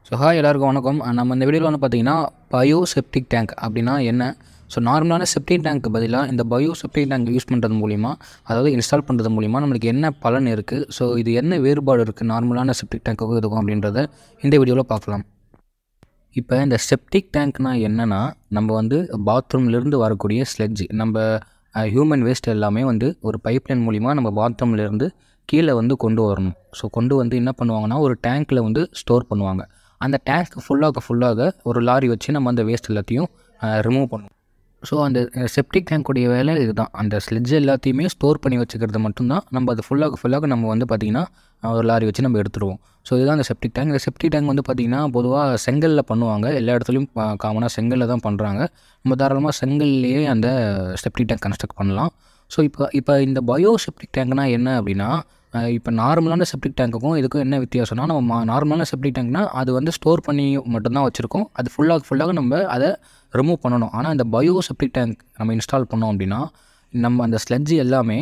so hi எல்லாருக்கும் வணக்கம் நம்ம இந்த வீடியோவில் வந்து பார்த்தீங்கன்னா பயோ செப்டிக் டேங்க் அப்படின்னா என்ன ஸோ நார்மலான செப்டிக் டேங்க்கு பதிலாக இந்த பயோ செப்டிக் டேங்க் யூஸ் பண்ணுறது மூலிமா அதாவது இன்ஸ்டால் பண்ணுறது மூலிமா நம்மளுக்கு என்ன பலன் இருக்குது ஸோ இது என்ன வேறுபாடு இருக்குது நார்மலான செப்டிக் டேங்க்குக்கும் இதுக்கும் அப்படின்றத இந்த வீடியோவில் பார்க்கலாம் இப்போ இந்த செப்டிக் டேங்க்னா என்னென்னா நம்ம வந்து பாத்ரூம்லேருந்து வரக்கூடிய ஸ்லெட்ஜ் நம்ம ஹியூமன் வேஸ்ட் எல்லாமே வந்து ஒரு பைப்லைன் மூலிமா நம்ம பாத்ரூம்லேருந்து கீழே வந்து கொண்டு வரணும் ஸோ கொண்டு வந்து என்ன பண்ணுவாங்கன்னா ஒரு டேங்க்கில் வந்து ஸ்டோர் பண்ணுவாங்க அந்த டேங்க் ஃபுல்லாக ஃபுல்லாக ஒரு லாரி வச்சு நம்ம அந்த வேஸ்ட் எல்லாத்தையும் ரிமூவ் பண்ணுவோம் ஸோ அந்த செப்டிக் டேங்க்குடைய வேலை இதுதான் அந்த ஸ்லெட்ஜ் எல்லாத்தையுமே ஸ்டோர் பண்ணி வச்சுக்கிறது மட்டும்தான் நம்ம அது ஃபுல்லாக ஃபுல்லாக நம்ம வந்து பார்த்திங்கன்னா ஒரு லாரி வச்சு நம்ம எடுத்துருவோம் ஸோ இதுதான் அந்த செப்டிக் டேங்க் இந்த செப்டிக் டேங்க் வந்து பார்த்திங்கன்னா பொதுவாக செங்கலில் பண்ணுவாங்க எல்லா இடத்துலையும் காமனாக செங்கலில் தான் பண்ணுறாங்க நம்ம தாராளமாக செங்கல்லையே அந்த செப்டிக் டேங்க் கன்ஸ்ட்ரக்ட் பண்ணலாம் ஸோ இப்போ இப்போ இந்த பயோ செப்டிக் டேங்க்னா என்ன அப்படின்னா இப்போ நார்மலான செப்டிக் டேங்க்குக்கும் இதுக்கும் என்ன வித்தியாசம்னா நம்ம நார்மலான செப்டிக் டேங்க்னா அது வந்து ஸ்டோர் பண்ணி மட்டும்தான் வச்சுருக்கோம் அது ஃபுல்லாக ஃபுல்லாக நம்ம அதை ரிமூவ் பண்ணணும் ஆனால் இந்த பயோ செப்டிக் டேங்க் நம்ம இன்ஸ்டால் பண்ணோம் அப்படின்னா நம்ம அந்த ஸ்லெட்ஜ் எல்லாமே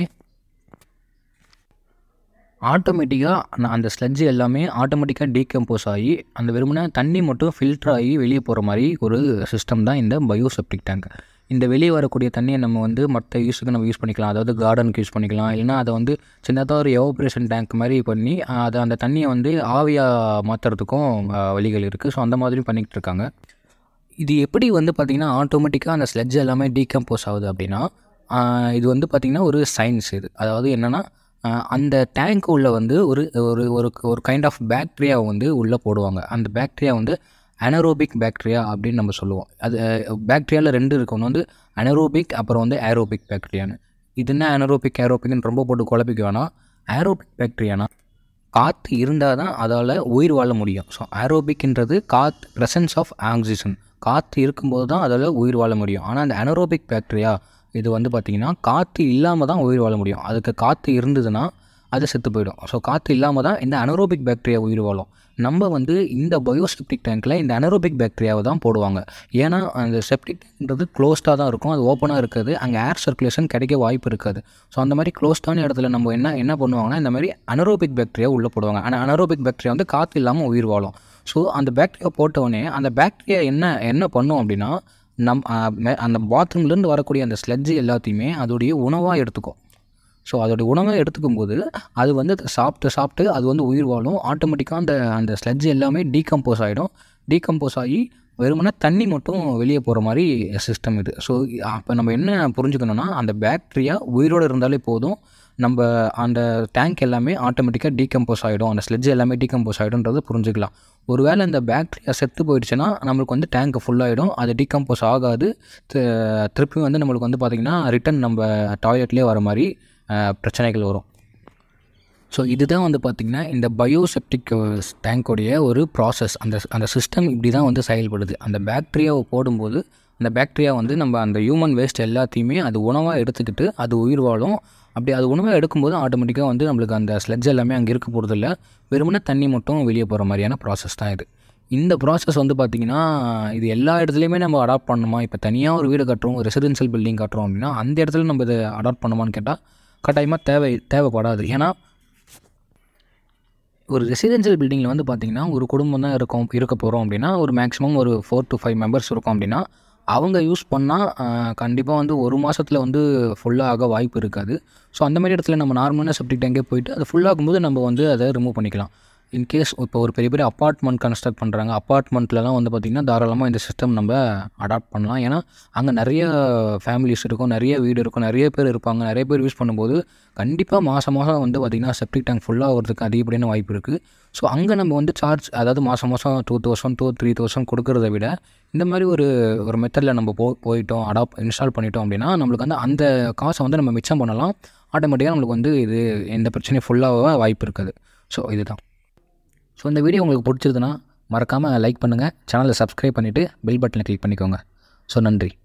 ஆட்டோமேட்டிக்காக அந்த ஸ்லெட்ஜ் எல்லாமே ஆட்டோமேட்டிக்காக டீகம்போஸ் ஆகி அந்த வெறுமனே தண்ணி மட்டும் ஃபில்டர் ஆகி வெளியே போகிற மாதிரி ஒரு சிஸ்டம் தான் இந்த பயோ செப்டிக் டேங்க் இந்த வெளியே வரக்கூடிய தண்ணியை நம்ம வந்து மற்ற யூஸுக்கு நம்ம யூஸ் பண்ணிக்கலாம் அதாவது கார்டனுக்கு யூஸ் பண்ணிக்கலாம் இல்லைனா அதை வந்து சின்னதாக ஒரு எவோப்ரேஷன் டேங்க் மாதிரி பண்ணி அதை அந்த தண்ணியை வந்து ஆவியாக மாற்றுறதுக்கும் வழிகள் இருக்குது ஸோ அந்த மாதிரியும் பண்ணிக்கிட்டு இருக்காங்க இது எப்படி வந்து பார்த்திங்கன்னா ஆட்டோமேட்டிக்காக அந்த ஸ்லெட்ஜ் எல்லாமே டீகம்போஸ் ஆகுது அப்படின்னா இது வந்து பார்த்திங்கன்னா ஒரு சயின்ஸ் இது அதாவது என்னென்னா அந்த டேங்க் உள்ள வந்து ஒரு ஒரு ஒரு ஒரு கைண்ட் ஆஃப் பேக்டீரியாவை வந்து உள்ளே போடுவாங்க அந்த பேக்டீரியா வந்து அனரோபிக் பேக்டீரியா அப்படின்னு நம்ம சொல்லுவோம் அது பேக்டீரியாவில் ரெண்டு இருக்கு ஒன்று வந்து அனரோபிக் அப்புறம் வந்து ஏரோபிக் பேக்டீரியான்னு இது என்ன அனரோபிக் ஏரோபிக்னு ரொம்ப போட்டு குழப்பிக்க வேணாம் ஏரோபிக் பேக்டீரியானா காற்று இருந்தால் தான் அதால் உயிர் வாழ முடியும் ஸோ ஏரோபிக்ன்றது காத் ப்ரெசன்ஸ் ஆஃப் ஆக்சிஜன் காற்று இருக்கும்போது தான் அதால் உயிர் வாழ முடியும் ஆனால் அந்த அனரோபிக் பேக்டீரியா இது வந்து பார்த்திங்கன்னா காற்று இல்லாமல் தான் உயிர் வாழ முடியும் அதுக்கு காற்று இருந்ததுன்னா அது செத்து போயிடும் ஸோ காற்று இல்லாமல் தான் இந்த அனரோபிக் பேக்டீரியா உயிர் வாழும் நம்ம வந்து இந்த பயோசெப்டிக் டேங்க்கில் இந்த அனரோபிக் பேக்டீரியாவை தான் போடுவாங்க ஏன்னா அந்த செப்டிக் டேங்க்ன்றது க்ளோஸ்டாக தான் இருக்கும் அது ஓப்பனாக இருக்காது அங்கே ஏர் சர்க்குலேஷன் கிடைக்க வாய்ப்பு இருக்காது ஸோ அந்த மாதிரி க்ளோஸ்டான இடத்துல நம்ம என்ன என்ன பண்ணுவாங்கன்னா இந்த மாதிரி அனரோபிக் பேக்டீரியா உள்ளே போடுவாங்க ஆனால் அனரோபிக் பேக்டீரியா வந்து காற்று இல்லாமல் உயிர் வாழும் ஸோ அந்த பேக்டீரியா போட்டவுடனே அந்த பேக்டீரியா என்ன என்ன பண்ணும் அப்படின்னா நம் அந்த பாத்ரூம்லேருந்து வரக்கூடிய அந்த ஸ்லெட்ஜு எல்லாத்தையுமே அதோடைய உணவாக எடுத்துக்கும் ஸோ அதோடைய உணவை எடுத்துக்கும் போது அது வந்து சாப்பிட்டு சாப்பிட்டு அது வந்து உயிர் வாழும் ஆட்டோமேட்டிக்காக அந்த அந்த ஸ்லெட்ஜ் எல்லாமே டீகம்போஸ் ஆகிடும் டீகம்போஸ் ஆகி வெறுமனே தண்ணி மட்டும் வெளியே போகிற மாதிரி சிஸ்டம் இது ஸோ அப்போ நம்ம என்ன புரிஞ்சுக்கணுன்னா அந்த பேக்டீரியா உயிரோடு இருந்தாலே போதும் நம்ம அந்த டேங்க் எல்லாமே ஆட்டோமேட்டிக்காக டீகம்போஸ் ஆகிடும் அந்த ஸ்லெட்ஜ் எல்லாமே டீகம்போஸ் ஆகிடும்ன்றது புரிஞ்சுக்கலாம் ஒருவேளை இந்த பேக்டீரியா செத்து போயிடுச்சுன்னா நம்மளுக்கு வந்து டேங்க் ஃபுல்லாகிடும் அது டீகம்போஸ் ஆகாது திருப்பி வந்து நம்மளுக்கு வந்து பார்த்திங்கன்னா ரிட்டன் நம்ம டாய்லெட்லேயே வர மாதிரி பிரச்சனைகள் வரும் ஸோ இதுதான் வந்து பார்த்திங்கன்னா இந்த பயோசெப்டிக் டேங்க்கோடைய ஒரு ப்ராசஸ் அந்த அந்த சிஸ்டம் இப்படி தான் வந்து செயல்படுது அந்த பேக்டீரியாவை போடும்போது அந்த பேக்டீரியா வந்து நம்ம அந்த ஹியூமன் வேஸ்ட் எல்லாத்தையுமே அது உணவாக எடுத்துக்கிட்டு அது உயிர் வாழும் அப்படி அது உணவாக எடுக்கும்போது ஆட்டோமேட்டிக்காக வந்து நம்மளுக்கு அந்த ஸ்லெட்ஜ் எல்லாமே அங்கே இருக்க போகிறதில்ல வெறுமனே தண்ணி மட்டும் வெளியே போகிற மாதிரியான ப்ராசஸ் தான் இது இந்த ப்ராசஸ் வந்து பார்த்திங்கன்னா இது எல்லா இடத்துலையுமே நம்ம அடாப்ட் பண்ணணுமா இப்போ தனியாக ஒரு வீடு கட்டுறோம் ஒரு ரெசிடென்ஷியல் பில்டிங் கட்டுறோம் அப்படின்னா அந்த இடத்துல நம்ம இதை அடாப்ட் பண்ணுமான்னு கேட்டால் கட்டாயமாக தேவை தேவைப்படாது ஏன்னா ஒரு ரெசிடென்ஷியல் பில்டிங்கில் வந்து பார்த்திங்கன்னா ஒரு குடும்பம் தான் இருக்கும் இருக்க போகிறோம் அப்படின்னா ஒரு மேக்ஸிமம் ஒரு ஃபோர் டு ஃபைவ் மெம்பர்ஸ் இருக்கும் அப்படின்னா அவங்க யூஸ் பண்ணால் கண்டிப்பாக வந்து ஒரு மாதத்தில் வந்து ஃபுல்லாக வாய்ப்பு இருக்காது ஸோ அந்த மாதிரி இடத்துல நம்ம நார்மலான செப்டிக் டேங்கே போயிட்டு அது ஃபுல்லாகும்போது நம்ம வந்து அதை ரிமூவ் பண்ணிக்கலாம் இன்கேஸ் இப்போ ஒரு பெரிய பெரிய அப்பார்ட்மெண்ட் கன்ஸ்ட்ரக்ட் பண்ணுறாங்க அப்பார்ட்மெண்ட்லலாம் வந்து பார்த்திங்கன்னா தாராளமாக இந்த சிஸ்டம் நம்ம அடாப்ட் பண்ணலாம் ஏன்னா அங்கே நிறைய ஃபேமிலிஸ் இருக்கும் நிறைய வீடு இருக்கும் நிறைய பேர் இருப்பாங்க நிறைய பேர் யூஸ் பண்ணும்போது கண்டிப்பாக மாதம் மாதம் வந்து பார்த்திங்கன்னா செப்டிக் டேங்க் ஃபுல்லாக ஆகிறதுக்கு அதிகப்படியான வாய்ப்பு இருக்குது ஸோ அங்கே நம்ம வந்து சார்ஜ் அதாவது மாதம் மாதம் two thousand two three thousand கொடுக்குறத விட இந்த மாதிரி ஒரு ஒரு மெத்தடில் நம்ம போ போயிட்டோம் அடாப்ட் இன்ஸ்டால் பண்ணிட்டோம் அப்படின்னா நம்மளுக்கு வந்து அந்த காசை வந்து நம்ம மிச்சம் பண்ணலாம் ஆட்டோமேட்டிக்காக நம்மளுக்கு வந்து இது எந்த பிரச்சனையும் ஃபுல்லாக வாய்ப்பு இருக்காது ஸோ இதுதான் ஸோ இந்த வீடியோ உங்களுக்கு பிடிச்சிருதுன்னா மறக்காமல் லைக் பண்ணுங்கள் சேனலை சப்ஸ்கிரைப் பண்ணிவிட்டு பெல் பட்டனை கிளிக் பண்ணிக்கோங்க ஸோ நன்றி